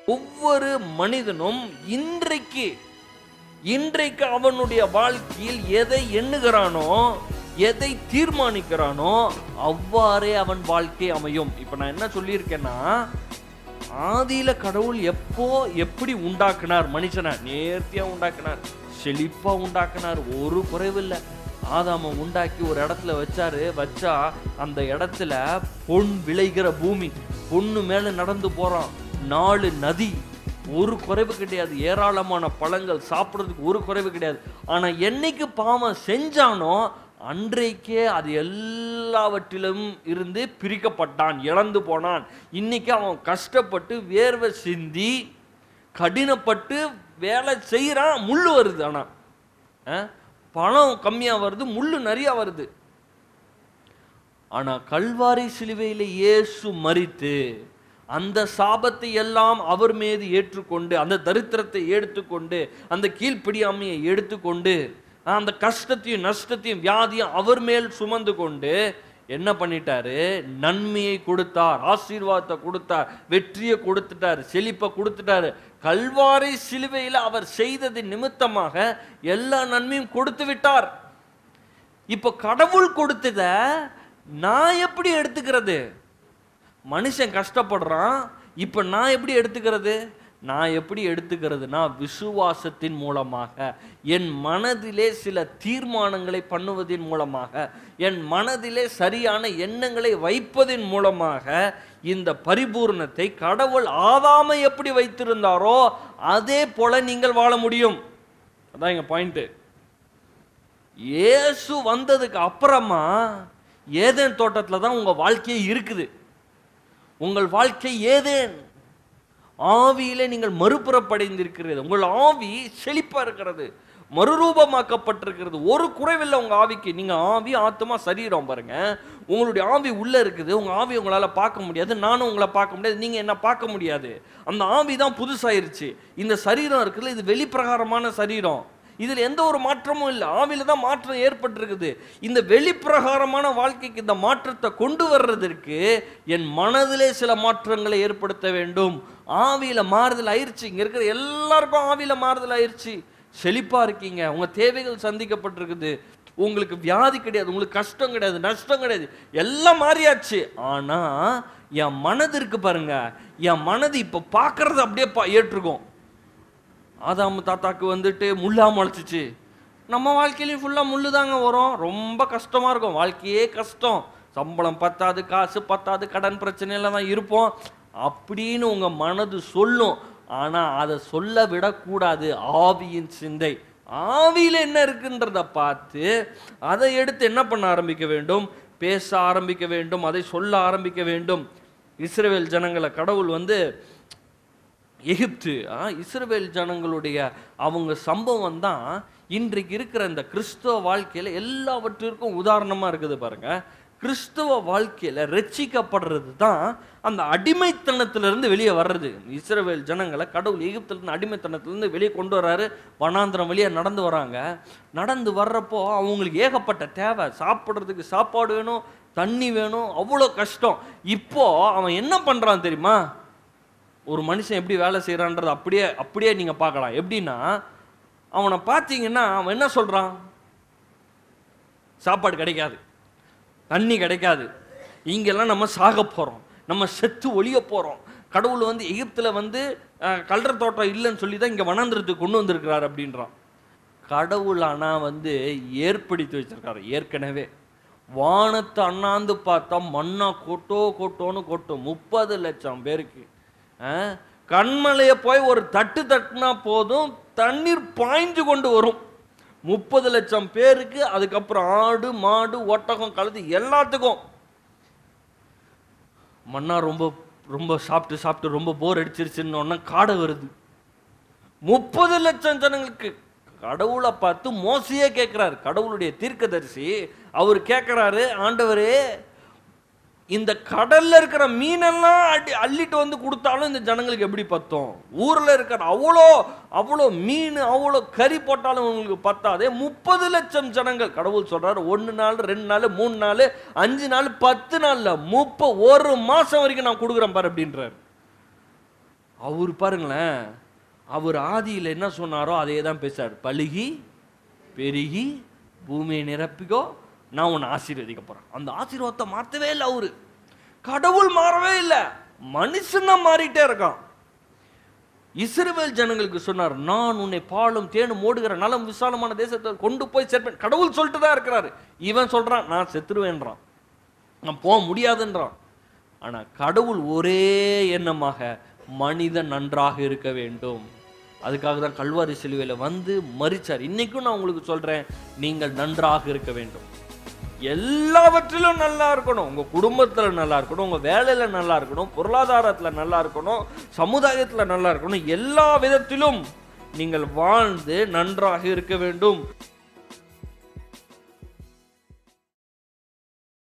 ஒவ்வொரு மனிதனும் இன்றைக்கு இன்றைக்கு அவனுடைய வாழ்க்கையில் எதை எண்ணுகிறானோ எதை தீர்மானிக்கிறானோ அவ்வாறே அவன் வாழ்க்கை அமையும் இப்ப நான் என்ன சொல்லியிருக்கேன்னா ஆதியில கடவுள் எப்போ எப்படி உண்டாக்குனார் மனுஷனை நேர்த்தியா உண்டாக்குனார் செழிப்பா உண்டாக்குனார் ஒரு குறைவில்லை ஆதாம உண்டாக்கி ஒரு இடத்துல வச்சாரு வச்சா அந்த இடத்துல பொன் விளைகிற பூமி பொண்ணு மேல நடந்து போறான் நாலு நதி ஒரு குறைவு கிடையாது ஏராளமான பழங்கள் சாப்பிட்றதுக்கு ஒரு குறைவு கிடையாது ஆனா என்னைக்கு பாவம் செஞ்சானோ அன்றைக்கே அது எல்லாவற்றிலும் இருந்து பிரிக்கப்பட்டான் இழந்து போனான் இன்னைக்கு அவன் கஷ்டப்பட்டு வேர்வை சிந்தி கடினப்பட்டு வேலை செய்கிறான் முள்ளு வருது ஆனா அஹ், பணம் கம்மியா வருது முள்ளு நிறைய வருது ஆனா கல்வாரி சிலுவையில இயேசு மரித்து அந்த சாபத்தை எல்லாம் அவர் மீது ஏற்றுக்கொண்டு அந்த தரித்திரத்தை எடுத்துக்கொண்டு அந்த கீழ்ப்பிடியாமையை எடுத்துக்கொண்டு அந்த கஷ்டத்தையும் நஷ்டத்தையும் வியாதியும் அவர் மேல் சுமந்து கொண்டு என்ன பண்ணிட்டாரு நன்மையை கொடுத்தார் ஆசீர்வாதத்தை கொடுத்தார் வெற்றியை கொடுத்துட்டார் செழிப்பை கொடுத்துட்டாரு கல்வாரி சிலுவையில் அவர் செய்தது நிமித்தமாக எல்லா நன்மையும் கொடுத்து விட்டார் இப்போ கடவுள் கொடுத்தத நான் எப்படி எடுத்துக்கிறது மனுஷன் கஷ்டப்படுறான் இப்போ நான் எப்படி எடுத்துக்கிறது நான் எப்படி எடுத்துக்கிறதுனா விசுவாசத்தின் மூலமாக என் மனதிலே சில தீர்மானங்களை பண்ணுவதன் மூலமாக என் மனதிலே சரியான எண்ணங்களை வைப்பதன் மூலமாக இந்த பரிபூர்ணத்தை கடவுள் ஆதாமை எப்படி வைத்திருந்தாரோ அதே போல நீங்கள் வாழ முடியும் அதான் எங்க பாயிண்ட் இயேசு வந்ததுக்கு அப்புறமா ஏதேன் தோட்டத்தில் தான் உங்க வாழ்க்கையே இருக்குது உங்கள் வாழ்க்கை ஏதேன் ஆவியிலே நீங்கள் மறுபுறப்படைந்திருக்கிறது உங்கள் ஆவி செழிப்பா இருக்கிறது மறுரூபமாக்கப்பட்டிருக்கிறது ஒரு குறைவில்லை உங்க ஆவிக்கு நீங்க ஆவி ஆத்மா சரீரம் பாருங்க உங்களுடைய ஆவி உள்ள இருக்குது உங்க ஆவி உங்களால பார்க்க முடியாது நானும் உங்களை பார்க்க முடியாது நீங்க என்ன பார்க்க முடியாது அந்த ஆவி தான் புதுசாயிருச்சு இந்த சரீரம் இருக்குல்ல இது வெளிப்பிரகாரமான சரீரம் இதுல எந்த ஒரு மாற்றமும் இல்லை ஆவியில தான் மாற்றம் ஏற்பட்டிருக்குது இந்த வெளிப்பிரகாரமான வாழ்க்கைக்கு இந்த மாற்றத்தை கொண்டு வர்றதற்கு என் மனதிலே சில மாற்றங்களை ஏற்படுத்த வேண்டும் ஆவியில மாறுதல் ஆயிருச்சு இங்க இருக்கிற எல்லாருக்கும் ஆவியில மாறுதல் ஆயிருச்சு செழிப்பா இருக்கீங்க உங்க தேவைகள் சந்திக்கப்பட்டிருக்குது உங்களுக்கு வியாதி கிடையாது உங்களுக்கு கஷ்டம் கிடையாது நஷ்டம் கிடையாது எல்லாம் மாறியாச்சு ஆனா என் மனது இருக்கு பாருங்க என் மனது இப்ப பார்க்கறது அப்படியே பா- ஏற்றுக்கும் ஆதாம் தாத்தாக்கு வந்துட்டு முள்ளா முளைச்சிச்சு நம்ம வாழ்க்கையிலையும் ஃபுல்லாக முள்ளு தாங்க வரும் ரொம்ப கஷ்டமாக இருக்கும் வாழ்க்கையே கஷ்டம் சம்பளம் பத்தாது காசு பத்தாது கடன் பிரச்சனையில தான் இருப்போம் அப்படின்னு உங்கள் மனது சொல்லும் ஆனால் அதை சொல்ல விடக்கூடாது ஆவியின் சிந்தை ஆவியில் என்ன இருக்குன்றத பார்த்து அதை எடுத்து என்ன பண்ண ஆரம்பிக்க வேண்டும் பேச ஆரம்பிக்க வேண்டும் அதை சொல்ல ஆரம்பிக்க வேண்டும் இஸ்ரவேல் ஜனங்களை கடவுள் வந்து எகிப்து ஆ, இஸ்ரவேல் ஜனங்களுடைய அவங்க சம்பவம் தான் இன்றைக்கு இருக்கிற இந்த கிறிஸ்தவ வாழ்க்கையில எல்லாவற்றிற்கும் உதாரணமா இருக்குது பாருங்க கிறிஸ்தவ வாழ்க்கையில ரட்சிக்கப்படுறது தான் அந்த அடிமைத்தனத்திலிருந்து வெளியே வர்றது இஸ்ரவேல் ஜனங்களை கடவுள் எகிப்திலிருந்து அடிமைத்தனத்திலிருந்து வெளியே கொண்டு வர்றாரு வனாந்திரம் வெளியே நடந்து வராங்க நடந்து வர்றப்போ அவங்களுக்கு ஏகப்பட்ட தேவை சாப்பிட்றதுக்கு சாப்பாடு வேணும் தண்ணி வேணும் அவ்வளோ கஷ்டம் இப்போ அவன் என்ன பண்றான் தெரியுமா ஒரு மனுஷன் எப்படி வேலை செய்கிறான்றது அப்படியே அப்படியே நீங்கள் பார்க்கலாம் எப்படின்னா அவனை பார்த்தீங்கன்னா அவன் என்ன சொல்கிறான் சாப்பாடு கிடைக்காது தண்ணி கிடைக்காது இங்கெல்லாம் நம்ம சாக போகிறோம் நம்ம செத்து ஒழிய போகிறோம் கடவுள் வந்து எகிப்தில் வந்து அஹ், கல்ற தோட்டம் இல்லைன்னு சொல்லி தான் இங்கே வனாந்திரத்துக்கு கொண்டு வந்திருக்கிறார் அப்படின்றான் கடவுள் ஆனால் வந்து ஏற்படுத்தி வச்சிருக்காரு ஏற்கனவே வானத்தை அண்ணாந்து பார்த்தா மண்ணா கொட்டோ கொட்டோன்னு கொட்டும் முப்பது லட்சம் பேருக்கு ஆ? கண்மலையை போய் ஒரு தட்டு தட்டுனா போதும் தண்ணீர் பாய்ஞ்சு கொண்டு வரும் முப்பது லட்சம் பேருக்கு அதுக்கப்புறம் ஆடு மாடு ஒட்டகம் கழுது எல்லாத்துக்கும் மண்ணா ரொம்ப ரொம்ப சாப்பிட்டு சாப்பிட்டு ரொம்ப போர் அடிச்சிருச்சுன்னு உடனே காடை வருது முப்பது லட்சம் ஜனங்களுக்கு கடவுளை பார்த்து மோசையே கேட்கிறாரு கடவுளுடைய தீர்க்கதரிசி அவர் கேட்கிறாரு ஆண்டவரே இந்த கடல்ல இருக்கிற மீனெல்லாம் அடி அள்ளிட்டு வந்து கொடுத்தாலும் இந்த ஜனங்களுக்கு எப்படி பத்தும் ஊர்ல இருக்கிற அவ்வளோ அவ்வளோ மீன் அவ்வளோ கறி போட்டாலும் உங்களுக்கு பத்தாதே முப்பது லட்சம் ஜனங்கள் கடவுள் சொல்றாரு ஒன்று நாள் ரெண்டு நாள் மூணு நாள் அஞ்சு நாள் பத்து நாள்ல முப்ப ஒரு மாசம் வரைக்கும் நான் கொடுக்குறேன் பாரு அப்படின்றாரு அவர் பாருங்களேன் அவர் ஆதியில் என்ன சொன்னாரோ அதே தான் பேசுறார் பழுகி பெருகி பூமியை நிரப்பிக்கோ நான் உன்னை ஆசீர்வதிக்க போறேன் அந்த ஆசீர்வாதத்தை மாற்றவே இல்லை அவரு கடவுள் மாறவே இல்லை மனுஷன் தான் மாறிட்டே இருக்கான் இஸ்ரவேல் ஜனங்களுக்கு சொன்னார் நான் உன்னை பாலும் தேனும் ஓடுகிற நலம் விசாலமான தேசத்தை கொண்டு போய் சேர்ப்பேன் கடவுள் சொல்லிட்டு தான் இருக்கிறாரு இவன் சொல்றான் நான் செத்துருவேன்றான் நான் போக முடியாதுன்றான் ஆனா கடவுள் ஒரே எண்ணமாக மனிதன் நன்றாக இருக்க வேண்டும் அதுக்காக தான் கல்வாரி சிலுவையில வந்து மறிச்சார் இன்னைக்கும் நான் உங்களுக்கு சொல்றேன் நீங்கள் நன்றாக இருக்க வேண்டும் எல்லாவற்றிலும் நல்லா இருக்கணும் உங்க குடும்பத்துல நல்லா இருக்கணும் உங்க வேலையில நல்லா இருக்கணும் பொருளாதாரத்துல நல்லா இருக்கணும் சமுதாயத்துல நல்லா இருக்கணும் எல்லா விதத்திலும் நீங்கள் வாழ்ந்து நன்றாக இருக்க வேண்டும்